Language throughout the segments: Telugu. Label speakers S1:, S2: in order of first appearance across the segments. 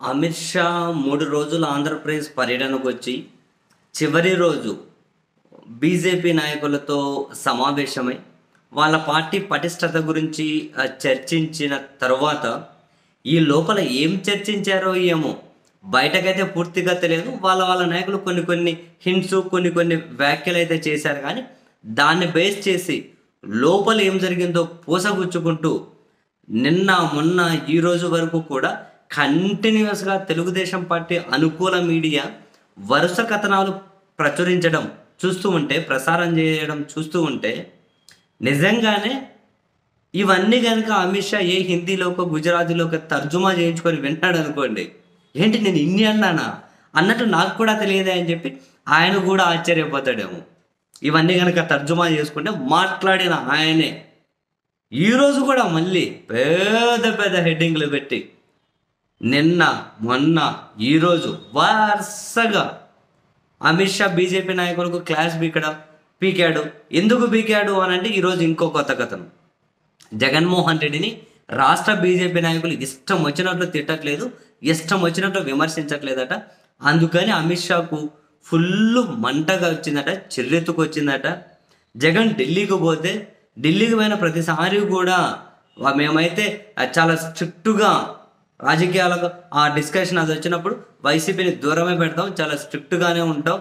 S1: అమిత్ షా మూడు రోజులు ఆంధ్రప్రదేశ్ పర్యటనకు వచ్చి చివరి రోజు బీజేపీ నాయకులతో సమావేశమై వాళ్ళ పార్టీ పటిష్టత గురించి ఆ, చర్చించిన తర్వాత ఈ లోపల ఏం చర్చించారో ఏమో బయటకైతే పూర్తిగా తెలియదు వాళ్ళ వాళ్ళ నాయకులు కొన్ని కొన్ని హింట్స్ కొన్ని కొన్ని వ్యాఖ్యలు అయితే చేశారు కానీ దాన్ని బేస్ చేసి లోపల ఏం జరిగిందో పూసగుచ్చుకుంటూ నిన్న మొన్న ఈ రోజు వరకు కూడా కంటిన్యూస్గా తెలుగుదేశం పార్టీ అనుకూల మీడియా వరుస కథనాలు ప్రచురించడం చూస్తూ ఉంటే ప్రసారం చేయడం చూస్తూ ఉంటే నిజంగానే ఇవన్నీ కనుక అమిత్ షా ఏ హిందీలోకో గుజరాతీలోకో తర్జుమా చేయించుకొని వింటాడు అనుకోండి ఏంటి నేను ఇన్ని అన్నానా అన్నట్టు నాకు కూడా తెలియదే అని చెప్పి ఆయన కూడా ఆశ్చర్యపోతాడేమో ఇవన్నీ కనుక తర్జుమా చేసుకుంటే మాట్లాడిన ఆయనే ఈరోజు కూడా మళ్ళీ పెద్ద పెద్ద హెడ్డింగ్లు పెట్టి నిన్న మొన్న ఈరోజు వరుసగా అమిత్ షా బీజేపీ నాయకులకు క్లాస్ బీకడం పీకాడు ఎందుకు పీకాడు అని అంటే ఈరోజు ఇంకో కొత్త కథనం జగన్మోహన్ రెడ్డిని రాష్ట్ర బీజేపీ నాయకులు ఇష్టం వచ్చినట్లు తిట్టట్లేదు ఇష్టం వచ్చినట్లు విమర్శించట్లేదట అందుకని అమిత్ షాకు ఫుల్ మంటగా వచ్చిందట చిర్రెత్తుకు వచ్చిందట జగన్ ఢిల్లీకి పోతే ఢిల్లీకి పోయిన ప్రతిసారి కూడా వా- మేమైతే చాలా స్ట్రిక్ట్గా రాజకీయాలకు ఆ డిస్కషన్ అది వచ్చినప్పుడు వైసీపీని దూరమే పెడతాం చాలా స్ట్రిక్ట్గానే ఉంటాం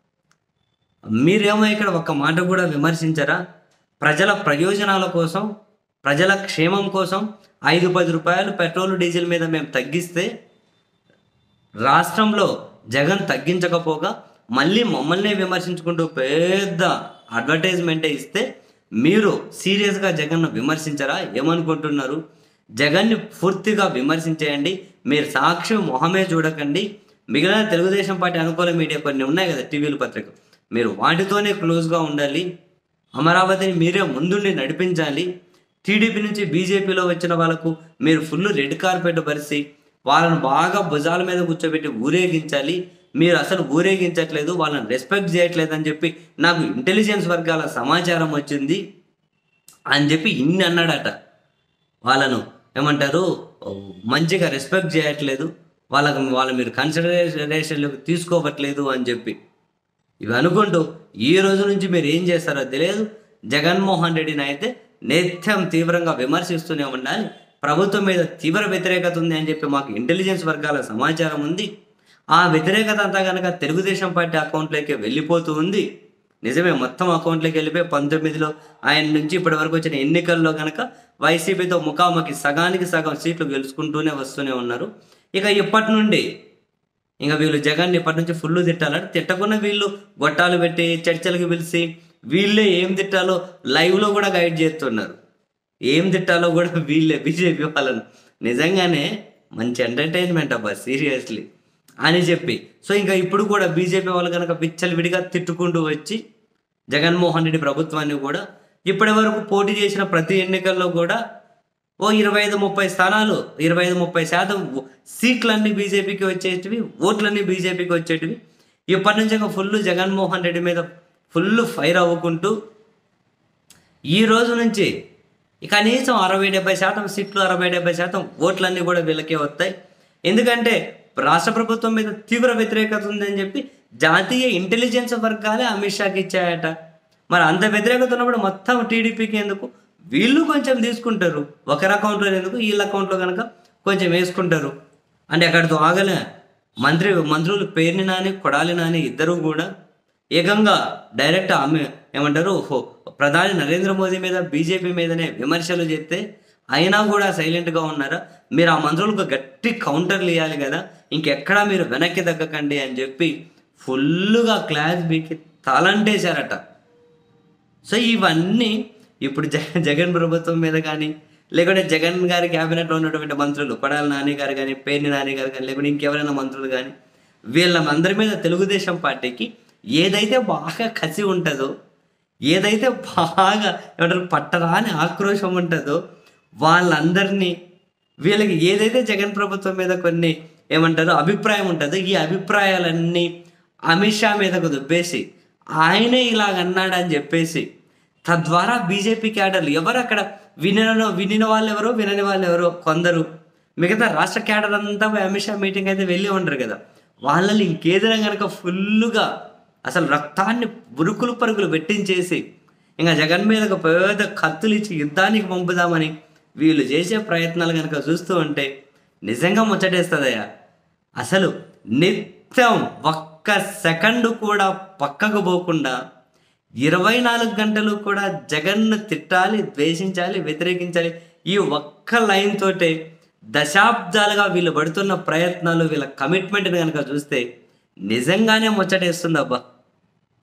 S1: మీరేమో ఇక్కడ ఒక్క మాట కూడా విమర్శించరా ప్రజల ప్రయోజనాల కోసం ప్రజల క్షేమం కోసం ఐదు పది రూపాయలు పెట్రోల్ డీజిల్ మీద మేము తగ్గిస్తే రాష్ట్రంలో జగన్ తగ్గించకపోగా మళ్ళీ మమ్మల్ని విమర్శించుకుంటూ పెద్ద అడ్వర్టైజ్మెంటే ఇస్తే మీరు సీరియస్గా జగన్ను విమర్శించరా ఏమనుకుంటున్నారు జగన్ని పూర్తిగా విమర్శించేయండి మీరు సాక్షి మొహమే చూడకండి మిగిలిన తెలుగుదేశం పార్టీ అనుకూల మీడియా కొన్ని ఉన్నాయి కదా టీవీలు పత్రిక మీరు వాటితోనే క్లోజ్గా ఉండాలి అమరావతిని మీరే ముందుండి నడిపించాలి టీడీపీ నుంచి బీజేపీలో వచ్చిన వాళ్ళకు మీరు ఫుల్ రెడ్ కార్పెట్ పరిచి వాళ్ళని బాగా భుజాల మీద కూర్చోబెట్టి ఊరేగించాలి మీరు అసలు ఊరేగించట్లేదు వాళ్ళని రెస్పెక్ట్ చేయట్లేదు అని చెప్పి నాకు ఇంటెలిజెన్స్ వర్గాల సమాచారం వచ్చింది అని చెప్పి ఇన్ని అన్నాడట వాళ్ళను ఏమంటారు ఓ, మంచిగా రెస్పెక్ట్ చేయట్లేదు వాళ్ళకు వాళ్ళ మీరు కన్సిడరేషన్లోకి తీసుకోవట్లేదు అని చెప్పి ఇవి అనుకుంటూ ఈ రోజు నుంచి మీరు ఏం చేస్తారో తెలియదు జగన్మోహన్ రెడ్డిని అయితే నిత్యం తీవ్రంగా విమర్శిస్తూనే ఉండాలి ప్రభుత్వం మీద తీవ్ర వ్యతిరేకత ఉంది అని చెప్పి మాకు ఇంటెలిజెన్స్ వర్గాల సమాచారం ఉంది ఆ వ్యతిరేకత అంతా కనుక తెలుగుదేశం పార్టీ అకౌంట్లోకి వెళ్ళిపోతూ ఉంది నిజమే మొత్తం అకౌంట్లోకి వెళ్ళిపోయి పంతొమ్మిదిలో ఆయన నుంచి ఇప్పటి వరకు వచ్చిన ఎన్నికల్లో కనుక వైసీపీతో ముఖాముఖి సగానికి సగం సీట్లు గెలుచుకుంటూనే వస్తూనే ఉన్నారు ఇక ఇప్పటి నుండి ఇంకా వీళ్ళు జగన్ ఇప్పటి నుంచి ఫుల్ తిట్టాలంటే తిట్టకుండా వీళ్ళు గొట్టాలు పెట్టి చర్చలకు పిలిచి వీళ్ళే ఏం తిట్టాలో లైవ్లో కూడా గైడ్ చేస్తున్నారు ఏం తిట్టాలో కూడా వీళ్ళే బీజేపీ వాళ్ళను నిజంగానే మంచి ఎంటర్టైన్మెంట్ అబ్బా సీరియస్లీ అని చెప్పి సో ఇంకా ఇప్పుడు కూడా బీజేపీ వాళ్ళు కనుక విచ్చలవిడిగా తిట్టుకుంటూ వచ్చి జగన్మోహన్ రెడ్డి ప్రభుత్వాన్ని కూడా ఇప్పటి వరకు పోటీ చేసిన ప్రతి ఎన్నికల్లో కూడా ఓ ఇరవై ఐదు ముప్పై స్థానాలు ఇరవై ఐదు ముప్పై శాతం ఓ- సీట్లన్నీ బీజేపీకి వచ్చేటివి ఓట్లన్నీ బీజేపీకి వచ్చేటివి ఇప్పటి నుంచి ఇంకా ఫుల్ జగన్మోహన్ రెడ్డి మీద ఫుల్ ఫైర్ అవ్వుకుంటూ ఈ రోజు నుంచి ఈ కనీసం అరవై డెబ్బై శాతం సీట్లు అరవై డెబ్బై శాతం ఓట్లన్నీ కూడా వీళ్ళకే వస్తాయి ఎందుకంటే రాష్ట్ర ప్రభుత్వం మీద తీవ్ర వ్యతిరేకత ఉందని చెప్పి జాతీయ ఇంటెలిజెన్స్ వర్గాలే అమిత్ షాకి ఇచ్చాయట మరి అంత వ్యతిరేకత ఉన్నప్పుడు మొత్తం టీడీపీకి ఎందుకు వీళ్ళు కొంచెం తీసుకుంటారు ఒకరి అకౌంట్లో ఎందుకు వీళ్ళ అకౌంట్లో కనుక కొంచెం వేసుకుంటారు అంటే అక్కడితో ఆగలే మంత్రి మంత్రులు పేర్ని నాని కొడాలి నాని ఇద్దరు కూడా ఏకంగా డైరెక్ట్ ఆమె ఏమంటారు హో, ప్రధాని నరేంద్ర మోదీ మీద బీజేపీ మీదనే విమర్శలు చేస్తే అయినా కూడా సైలెంట్గా ఉన్నారా మీరు ఆ మంత్రులకు గట్టి కౌంటర్లు ఇవ్వాలి కదా ఇంకెక్కడా మీరు వెనక్కి తగ్గకండి అని చెప్పి ఫుల్గా క్లాస్ బీకి తలంటేశారట సో ఇవన్నీ ఇప్పుడు జగన్ జగన్ ప్రభుత్వం మీద కానీ లేకుంటే జగన్ గారి క్యాబినెట్లో ఉన్నటువంటి మంత్రులు కొడాలి నాని గారు కానీ పేర్ని నాని గారు కానీ లేకుంటే ఇంకెవరైనా మంత్రులు కానీ వీళ్ళందరి మీద తెలుగుదేశం పార్టీకి ఏదైతే బాగా కసి ఉంటుందో ఏదైతే బాగా ఏమంటారు పట్టరాని ఆక్రోశం ఉంటుందో వాళ్ళందరినీ వీళ్ళకి ఏదైతే జగన్ ప్రభుత్వం మీద కొన్ని ఏమంటారు అభిప్రాయం ఉంటుందో ఈ అభిప్రాయాలన్నీ అమిత్ షా మీదకు దుబ్బేసి ఆయనే ఇలాగ అన్నాడని చెప్పేసి తద్వారా బీజేపీ క్యాడర్లు ఎవరు అక్కడ వినను వినిన వాళ్ళు ఎవరో వినని వాళ్ళు ఎవరో కొందరు మిగతా రాష్ట్ర క్యాడర్ అంతా పోయి అమిత్ షా మీటింగ్ అయితే వెళ్ళి ఉండరు కదా వాళ్ళని ఇంకేదైనా కనుక ఫుల్లుగా అసలు రక్తాన్ని బురుకులు పరుగులు పెట్టించేసి ఇంకా జగన్ మీద ఒక పెద్ద కత్తులు ఇచ్చి యుద్ధానికి పంపుదామని వీళ్ళు చేసే ప్రయత్నాలు కనుక చూస్తూ ఉంటే నిజంగా ముచ్చటేస్తుందయ్యా అసలు నిత్యం ఒక్క సెకండ్ కూడా పక్కకు పోకుండా ఇరవై నాలుగు గంటలు కూడా జగన్ను తిట్టాలి ద్వేషించాలి వ్యతిరేకించాలి ఈ ఒక్క లైన్ తోటే దశాబ్దాలుగా వీళ్ళు పడుతున్న ప్రయత్నాలు వీళ్ళ కమిట్మెంట్ని కనుక చూస్తే నిజంగానే ముచ్చటేస్తుంది అబ్బా